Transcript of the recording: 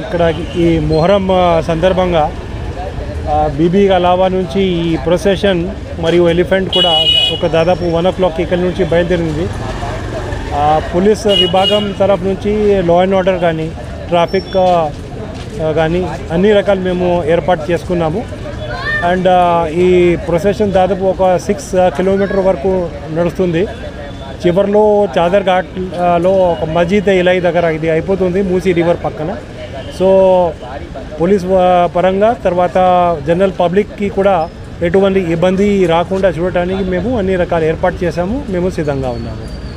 ఇక్కడ ఈ మొహరం ఆ, సందర్భంగా ఆ, బీబీ అలావా నుంచి ఈ ప్రొసెషన్ మరియు ఎలిఫెంట్ కూడా ఒక దాదాపు వన్ ఓ క్లాక్ ఇక్కడ నుంచి బయలుదేరింది ఆ, పోలీస్ విభాగం తరఫు నుంచి లా అండ్ ఆర్డర్ కానీ ట్రాఫిక్ ఆ, కానీ అన్ని రకాలు మేము ఏర్పాటు చేసుకున్నాము అండ్ ఆ, ఈ ప్రొసెషన్ దాదాపు ఒక సిక్స్ కిలోమీటర్ వరకు నడుస్తుంది చివరిలో చాదర్ ఘాట్లో ఒక మజీద్ ఇలాయి దగ్గర ఇది అయిపోతుంది మూసీ రివర్ పక్కన సో పోలీస్ వా- పరంగా తర్వాత జనరల్ పబ్లిక్కి కూడా ఎటువంటి ఇబ్బంది రాకుండా చూడటానికి మేము అన్ని రకాల ఏర్పాటు చేశాము మేము సిద్ధంగా ఉన్నాము